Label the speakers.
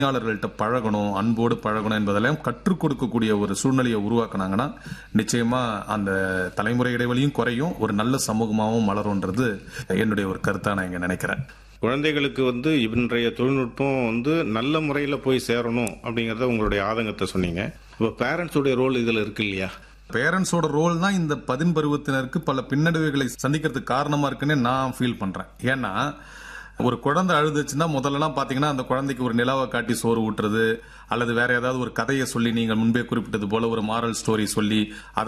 Speaker 1: பணியாளர்கள்ட்ட பழகணும் அன்போடு பழகணும் என்பதெல்லாம் கற்றுக் கொடுக்கக்கூடிய ஒரு சூழ்நிலையை உருவாக்குனாங்கன்னா நிச்சயமா அந்த தலைமுறை இடைவெளியும் குறையும் ஒரு நல்ல சமூகமாகவும் மலரும்ன்றது என்னுடைய ஒரு கருத்தா நான் இங்க நினைக்கிறேன்
Speaker 2: குழந்தைகளுக்கு வந்து இன்றைய தொழில்நுட்பம் வந்து நல்ல முறையில் போய் சேரணும் அப்படிங்கறத உங்களுடைய ஆதங்கத்தை சொன்னீங்க இப்போ பேரண்ட்ஸுடைய ரோல் இதில் இருக்கு இல்லையா
Speaker 1: பேரண்ட்ஸோட ரோல் தான் இந்த பதின் பருவத்தினருக்கு பல பின்னடைவுகளை சந்திக்கிறதுக்கு காரணமா இருக்குன்னு நான் ஃபீல் பண்றேன் ஏன்னா ஒரு குழந்தை அழுதுச்சுன்னா முதல்லலாம் பாத்தீங்கன்னா அந்த குழந்தைக்கு ஒரு நிலாவை காட்டி சோறு ஊட்டுறது அல்லது வேற ஏதாவது ஒரு கதையை சொல்லி நீங்கள் முன்பே குறிப்பிட்டது போல ஒரு மாரல் ஸ்டோரி சொல்லி அதை